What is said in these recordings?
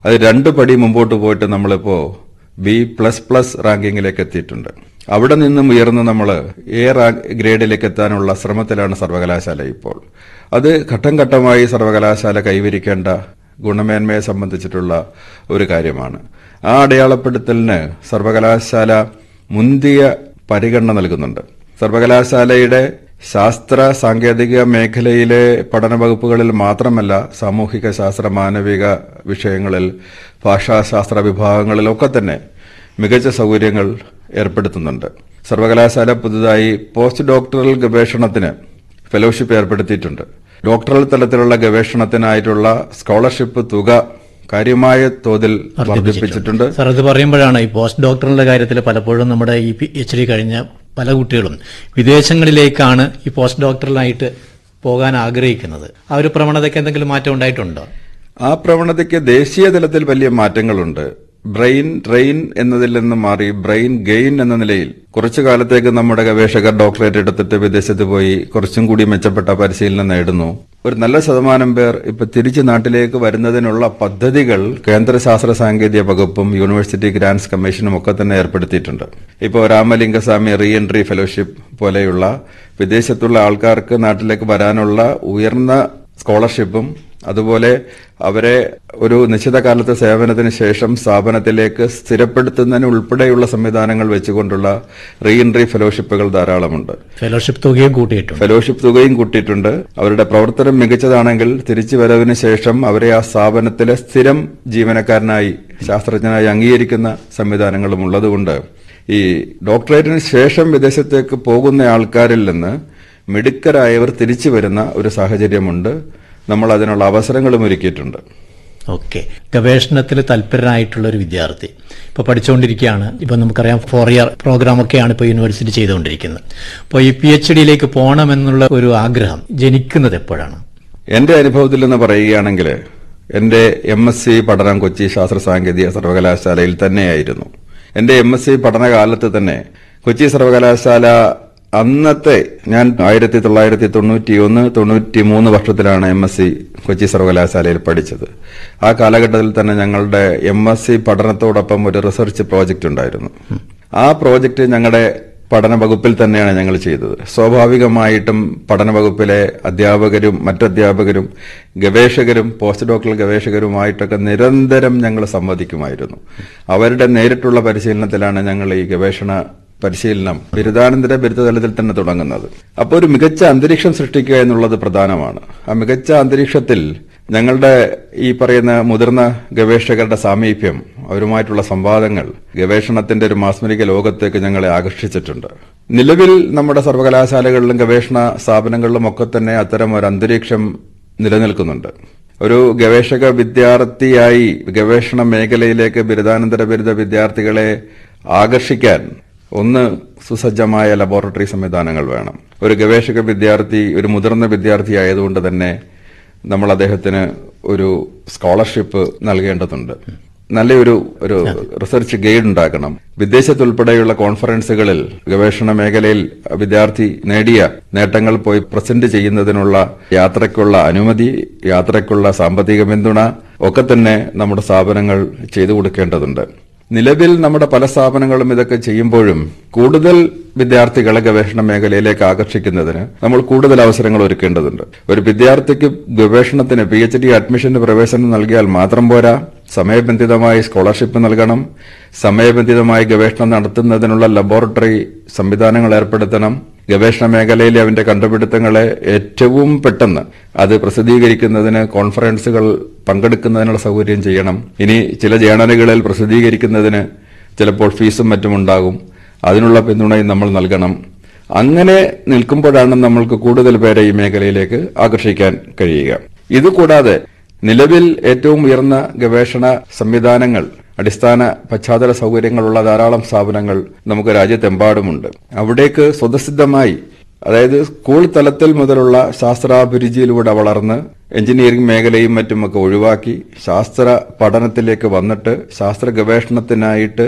അത് രണ്ട് പടി മുമ്പോട്ട് പോയിട്ട് നമ്മളിപ്പോ ബി പ്ലസ് പ്ലസ് റാങ്കിങ്ങിലേക്ക് എത്തിയിട്ടുണ്ട് അവിടെ നിന്നും ഉയർന്ന് നമ്മൾ എ റാങ്ക് ഗ്രേഡിലേക്ക് എത്താനുള്ള ശ്രമത്തിലാണ് സർവകലാശാല ഇപ്പോൾ അത് ഘട്ടം ഘട്ടമായി സർവകലാശാല കൈവരിക്കേണ്ട ഗുണമേന്മയെ സംബന്ധിച്ചിട്ടുള്ള ഒരു കാര്യമാണ് ആ അടയാളപ്പെടുത്തലിന് സർവകലാശാല മുന്തിയ പരിഗണന നൽകുന്നുണ്ട് സർവകലാശാലയുടെ ശാസ്ത്ര സാങ്കേതിക മേഖലയിലെ പഠന വകുപ്പുകളിൽ മാത്രമല്ല സാമൂഹിക ശാസ്ത്ര മാനവിക വിഷയങ്ങളിൽ ഭാഷാശാസ്ത്ര വിഭാഗങ്ങളിലൊക്കെ തന്നെ മികച്ച സൗകര്യങ്ങൾ ഏർപ്പെടുത്തുന്നുണ്ട് സർവകലാശാല പുതുതായി പോസ്റ്റ് ഡോക്ടറൽ ഗവേഷണത്തിന് ഫെലോഷിപ്പ് ഏർപ്പെടുത്തിയിട്ടുണ്ട് ഡോക്ടറൽ തലത്തിലുള്ള ഗവേഷണത്തിനായിട്ടുള്ള സ്കോളർഷിപ്പ് തുക കാര്യമായ തോതിൽ വർദ്ധിപ്പിച്ചിട്ടുണ്ട് സാർ ഇത് പറയുമ്പോഴാണ് ഈ പോസ്റ്റ് ഡോക്ടറിന്റെ കാര്യത്തിൽ പലപ്പോഴും നമ്മുടെ ഈ പി എച്ച് ഡി കഴിഞ്ഞ പല കുട്ടികളും വിദേശങ്ങളിലേക്കാണ് ഈ പോസ്റ്റ് ഡോക്ടറിലായിട്ട് പോകാൻ ആഗ്രഹിക്കുന്നത് ആ ഒരു പ്രവണതയ്ക്ക് എന്തെങ്കിലും മാറ്റം ഉണ്ടായിട്ടുണ്ടോ ആ പ്രവണതയ്ക്ക് ദേശീയ തലത്തിൽ വലിയ മാറ്റങ്ങളുണ്ട് ബ്രെയിൻ ട്രെയിൻ എന്നതിൽ നിന്ന് മാറി ബ്രെയിൻ ഗെയിൻ എന്ന നിലയിൽ കുറച്ചു കാലത്തേക്ക് നമ്മുടെ ഗവേഷകർ ഡോക്ടറേറ്റ് എടുത്തിട്ട് വിദേശത്ത് പോയി കുറച്ചും കൂടി മെച്ചപ്പെട്ട പരിശീലനം നേടുന്നു ഒരു നല്ല ശതമാനം പേർ ഇപ്പൊ തിരിച്ചു നാട്ടിലേക്ക് വരുന്നതിനുള്ള പദ്ധതികൾ കേന്ദ്ര ശാസ്ത്ര സാങ്കേതിക വകുപ്പും യൂണിവേഴ്സിറ്റി ഗ്രാന്റ്സ് കമ്മീഷനും ഒക്കെ തന്നെ ഏർപ്പെടുത്തിയിട്ടുണ്ട് ഇപ്പോൾ രാമലിംഗസ്വാമി റീ എൻട്രി ഫെലോഷിപ്പ് പോലെയുള്ള വിദേശത്തുള്ള ആൾക്കാർക്ക് നാട്ടിലേക്ക് വരാനുള്ള ഉയർന്ന സ്കോളർഷിപ്പും അതുപോലെ അവരെ ഒരു നിശ്ചിത കാലത്തെ സേവനത്തിന് ശേഷം സ്ഥാപനത്തിലേക്ക് സ്ഥിരപ്പെടുത്തുന്നതിന് ഉൾപ്പെടെയുള്ള സംവിധാനങ്ങൾ വെച്ചുകൊണ്ടുള്ള റീ എൻട്രി ഫെലോഷിപ്പുകൾ ധാരാളമുണ്ട് ഫെലോഷിപ്പ് തുകയും കൂട്ടിയിട്ടുണ്ട് ഫെലോഷിപ്പ് തുകയും കൂട്ടിയിട്ടുണ്ട് അവരുടെ പ്രവർത്തനം മികച്ചതാണെങ്കിൽ തിരിച്ചു വരവിന് ശേഷം അവരെ ആ സ്ഥാപനത്തിലെ സ്ഥിരം ജീവനക്കാരനായി ശാസ്ത്രജ്ഞനായി അംഗീകരിക്കുന്ന സംവിധാനങ്ങളും ഉള്ളതുകൊണ്ട് ഈ ഡോക്ടറേറ്റിന് ശേഷം വിദേശത്തേക്ക് പോകുന്ന ആൾക്കാരിൽ നിന്ന് മിടുക്കരായവർ തിരിച്ചു വരുന്ന ഒരു സാഹചര്യമുണ്ട് നമ്മൾ അതിനുള്ള അവസരങ്ങളും ഒരുക്കിയിട്ടുണ്ട് ഓക്കെ ഗവേഷണത്തിൽ തൽപരനായിട്ടുള്ള ഒരു വിദ്യാർത്ഥി ഇപ്പൊ പഠിച്ചുകൊണ്ടിരിക്കുകയാണ് ഇപ്പൊ നമുക്കറിയാം ഫോർ ഇയർ പ്രോഗ്രാം ഒക്കെയാണ് ഇപ്പൊ യൂണിവേഴ്സിറ്റി ചെയ്തുകൊണ്ടിരിക്കുന്നത് അപ്പോൾ ഈ പി എച്ച് ഡിയിലേക്ക് പോകണമെന്നുള്ള ഒരു ആഗ്രഹം ജനിക്കുന്നത് എപ്പോഴാണ് എന്റെ അനുഭവത്തിൽ നിന്ന് പറയുകയാണെങ്കിൽ എന്റെ എം എസ് സി പഠനം കൊച്ചി ശാസ്ത്ര സാങ്കേതിക സർവകലാശാലയിൽ തന്നെയായിരുന്നു എന്റെ എം എസ് സി പഠനകാലത്ത് തന്നെ കൊച്ചി സർവകലാശാല അന്നത്തെ ഞാൻ ആയിരത്തി തൊള്ളായിരത്തി തൊണ്ണൂറ്റി ഒന്ന് തൊണ്ണൂറ്റി മൂന്ന് വർഷത്തിലാണ് എം എസ് സി കൊച്ചി സർവകലാശാലയിൽ പഠിച്ചത് ആ കാലഘട്ടത്തിൽ തന്നെ ഞങ്ങളുടെ എം എസ് സി പഠനത്തോടൊപ്പം ഒരു റിസർച്ച് പ്രോജക്റ്റ് ഉണ്ടായിരുന്നു ആ പ്രോജക്റ്റ് ഞങ്ങളുടെ പഠന വകുപ്പിൽ തന്നെയാണ് ഞങ്ങൾ ചെയ്തത് സ്വാഭാവികമായിട്ടും പഠന വകുപ്പിലെ അധ്യാപകരും മറ്റധ്യാപകരും ഗവേഷകരും പോസ്റ്റ് ഡോക്ടറൽ ഗവേഷകരുമായിട്ടൊക്കെ നിരന്തരം ഞങ്ങൾ സംവദിക്കുമായിരുന്നു അവരുടെ നേരിട്ടുള്ള പരിശീലനത്തിലാണ് ഞങ്ങൾ ഈ ഗവേഷണ പരിശീലനം ബിരുദാനന്തര ബിരുദതലത്തിൽ തന്നെ തുടങ്ങുന്നത് അപ്പോൾ ഒരു മികച്ച അന്തരീക്ഷം സൃഷ്ടിക്കുക എന്നുള്ളത് പ്രധാനമാണ് ആ മികച്ച അന്തരീക്ഷത്തിൽ ഞങ്ങളുടെ ഈ പറയുന്ന മുതിർന്ന ഗവേഷകരുടെ സാമീപ്യം അവരുമായിട്ടുള്ള സംവാദങ്ങൾ ഗവേഷണത്തിന്റെ ഒരു മാസ്മരിക ലോകത്തേക്ക് ഞങ്ങളെ ആകർഷിച്ചിട്ടുണ്ട് നിലവിൽ നമ്മുടെ സർവകലാശാലകളിലും ഗവേഷണ സ്ഥാപനങ്ങളിലും ഒക്കെ തന്നെ അത്തരം ഒരു അന്തരീക്ഷം നിലനിൽക്കുന്നുണ്ട് ഒരു ഗവേഷക വിദ്യാർത്ഥിയായി ഗവേഷണ മേഖലയിലേക്ക് ബിരുദാനന്തര ബിരുദ വിദ്യാർത്ഥികളെ ആകർഷിക്കാൻ ഒന്ന് സുസജ്ജമായ ലബോറട്ടറി സംവിധാനങ്ങൾ വേണം ഒരു ഗവേഷക വിദ്യാർത്ഥി ഒരു മുതിർന്ന വിദ്യാർത്ഥി ആയതുകൊണ്ട് തന്നെ നമ്മൾ അദ്ദേഹത്തിന് ഒരു സ്കോളർഷിപ്പ് നൽകേണ്ടതുണ്ട് നല്ലൊരു ഒരു റിസർച്ച് ഗൈഡ് ഉണ്ടാക്കണം വിദേശത്തുൾപ്പെടെയുള്ള കോൺഫറൻസുകളിൽ ഗവേഷണ മേഖലയിൽ വിദ്യാർത്ഥി നേടിയ നേട്ടങ്ങൾ പോയി പ്രസന്റ് ചെയ്യുന്നതിനുള്ള യാത്രയ്ക്കുള്ള അനുമതി യാത്രയ്ക്കുള്ള സാമ്പത്തിക പിന്തുണ ഒക്കെ തന്നെ നമ്മുടെ സ്ഥാപനങ്ങൾ ചെയ്തു കൊടുക്കേണ്ടതുണ്ട് നിലവിൽ നമ്മുടെ പല സ്ഥാപനങ്ങളും ഇതൊക്കെ ചെയ്യുമ്പോഴും കൂടുതൽ വിദ്യാർത്ഥികളെ ഗവേഷണ മേഖലയിലേക്ക് ആകർഷിക്കുന്നതിന് നമ്മൾ കൂടുതൽ അവസരങ്ങൾ ഒരുക്കേണ്ടതുണ്ട് ഒരു വിദ്യാർത്ഥിക്ക് ഗവേഷണത്തിന് പി എച്ച് ഡി അഡ്മിഷന് പ്രവേശനം നൽകിയാൽ മാത്രം പോരാ സമയബന്ധിതമായി സ്കോളർഷിപ്പ് നൽകണം സമയബന്ധിതമായി ഗവേഷണം നടത്തുന്നതിനുള്ള ലബോറട്ടറി സംവിധാനങ്ങൾ ഏർപ്പെടുത്തണം ഗവേഷണ മേഖലയിലെ അവന്റെ കണ്ടുപിടുത്തങ്ങളെ ഏറ്റവും പെട്ടെന്ന് അത് പ്രസിദ്ധീകരിക്കുന്നതിന് കോൺഫറൻസുകൾ പങ്കെടുക്കുന്നതിനുള്ള സൗകര്യം ചെയ്യണം ഇനി ചില ജേണലുകളിൽ പ്രസിദ്ധീകരിക്കുന്നതിന് ചിലപ്പോൾ ഫീസും മറ്റും ഉണ്ടാകും അതിനുള്ള പിന്തുണയും നമ്മൾ നൽകണം അങ്ങനെ നിൽക്കുമ്പോഴാണ് നമ്മൾക്ക് കൂടുതൽ പേരെ ഈ മേഖലയിലേക്ക് ആകർഷിക്കാൻ കഴിയുക ഇതുകൂടാതെ നിലവിൽ ഏറ്റവും ഉയർന്ന ഗവേഷണ സംവിധാനങ്ങൾ അടിസ്ഥാന പശ്ചാത്തല സൗകര്യങ്ങളുള്ള ധാരാളം സ്ഥാപനങ്ങൾ നമുക്ക് രാജ്യത്തെമ്പാടുമുണ്ട് അവിടേക്ക് സ്വതസിദ്ധമായി അതായത് സ്കൂൾ തലത്തിൽ മുതലുള്ള ശാസ്ത്രാഭിരുചിയിലൂടെ വളർന്ന് എഞ്ചിനീയറിംഗ് മേഖലയും മറ്റുമൊക്കെ ഒഴിവാക്കി ശാസ്ത്ര പഠനത്തിലേക്ക് വന്നിട്ട് ശാസ്ത്ര ഗവേഷണത്തിനായിട്ട്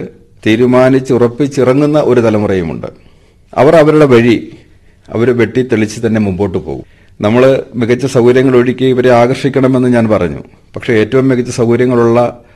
തീരുമാനിച്ചുറപ്പിച്ചിറങ്ങുന്ന ഒരു തലമുറയുമുണ്ട് അവർ അവരുടെ വഴി അവർ വെട്ടി തെളിച്ച് തന്നെ മുമ്പോട്ട് പോകും നമ്മൾ മികച്ച സൗകര്യങ്ങൾ ഒരുക്കി ഇവരെ ആകർഷിക്കണമെന്ന് ഞാൻ പറഞ്ഞു പക്ഷേ ഏറ്റവും മികച്ച സൗകര്യങ്ങളുള്ള